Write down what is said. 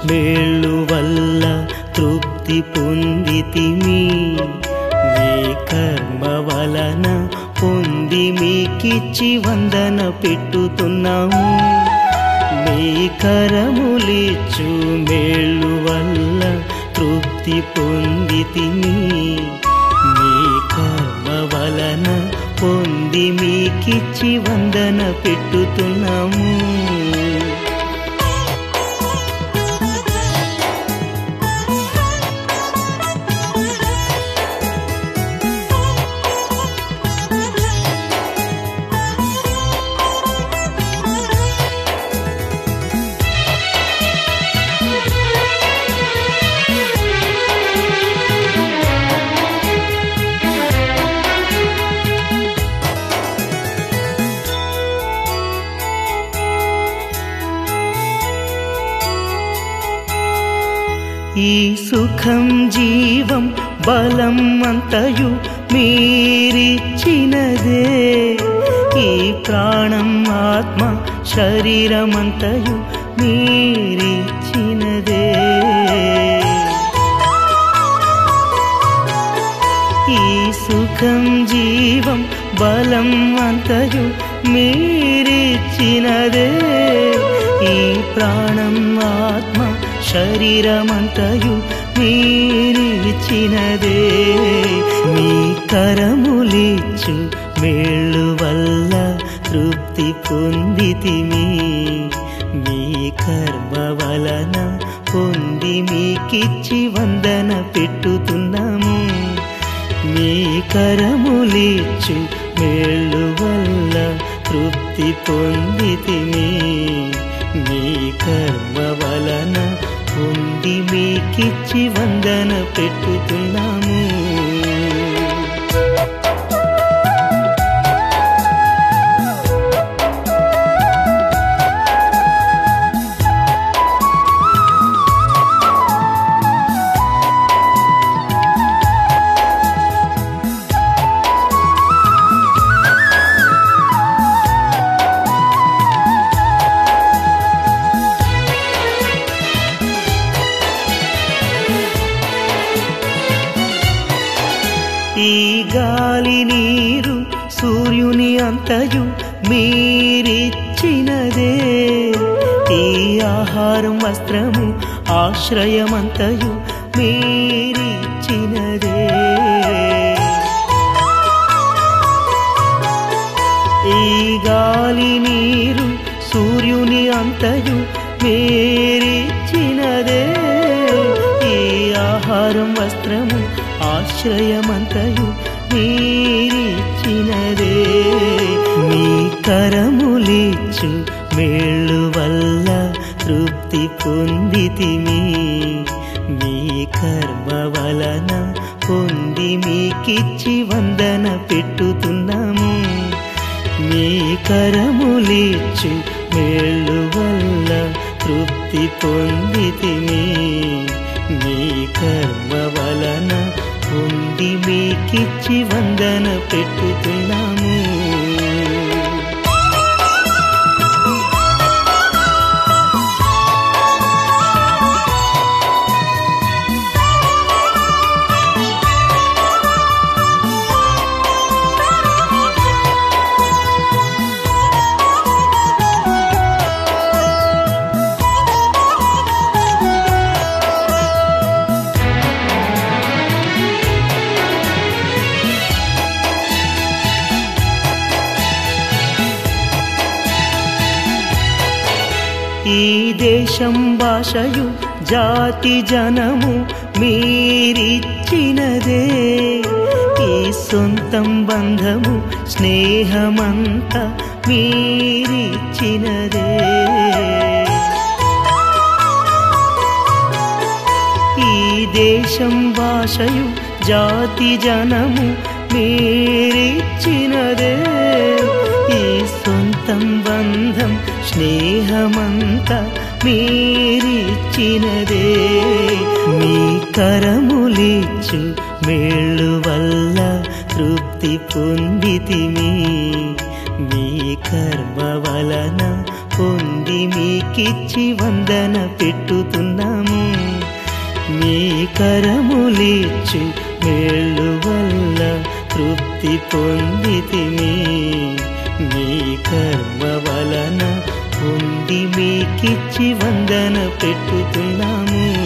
మేళ్ళు వల్ల తృప్తి పొందితిమి మీ కర్మ వలన పొంది మీకిచ్చి వందన పెట్టుతున్నాము మీ కరములిచ్చు మేళ్ళు వల్ల తృప్తి పొందితిమి మీ కర్మ వలన పొంది మీకిచ్చి వందన పెట్టుతున్నాము ఈ సుఖం జీవం బలం అంతయు మీరిచ్చినదే ఈ ప్రాణం ఆత్మ శరీరమంతయు మీరిచ్చినదే ఈ సుఖం జీవం బలం అంతయు మీరిచ్చినదే ఈ ప్రాణం ఆత్మ శరీరమంతయు మీరిచ్చినదే మీ కరములిచ్చు మేళ్ళు వల్ల తృప్తి పొందితిమి మీ కర్మ వలన పొంది మీకిచ్చి వందన పెట్టుతున్నాము మీ కరములిచ్చు మేళ్ళు వల్ల తృప్తి పొందితిమి మీ కర్మ వలన పొంది మీకిచ్చి వందన పెట్టుతున్నాము ఈ గాలి నీరు సూర్యుని అంతయు మీరిచ్చినదే ఈ ఆహారం వస్త్రము ఆశ్రయమంతయు మీరిచ్చినదే ఈ గాలి నీరు సూర్యుని అంతయు మీరిచ్చినదే ఈ ఆహారం వస్త్రము ఆశ్రయమంతయు మీరిచ్చినదే మీ కరములిచ్చు మేళ్ళు వల్ల తృప్తి పొందితిమి మీ కర్మ వలన పొంది మీకిచ్చి వందన పెట్టుతున్నాము మీ కరములిచ్చు మేళ్ళు వల్ల తృప్తి పొందితిమి మీ కర్మ వలన పొంది మీకిచ్చి వందన పెట్టుతున్నాము ఈ దేశం భాషయు జాతి జనము మీరిచ్చినదే ఈ సొంతం బంధము స్నేహమంతా మీరిచ్చినదే ఈ దేశం భాషయు జాతి జనము మీరిచ్చినదే ఈ సొంతం బంధం స్నేహమంతా మీరిచ్చినదే మీ కరములిచ్చు మేళ్ళు వల్ల తృప్తి పొందితిమి మీ కర్మ వలన పొంది మీకిచ్చి వందన పెట్టుతున్నాము మీ కరములిచ్చు మేళ్ళు వల్ల తృప్తి పొందితిమి మీ కర్మ వలన పొంది మీకిచ్చి వందన పెట్టుతున్నాము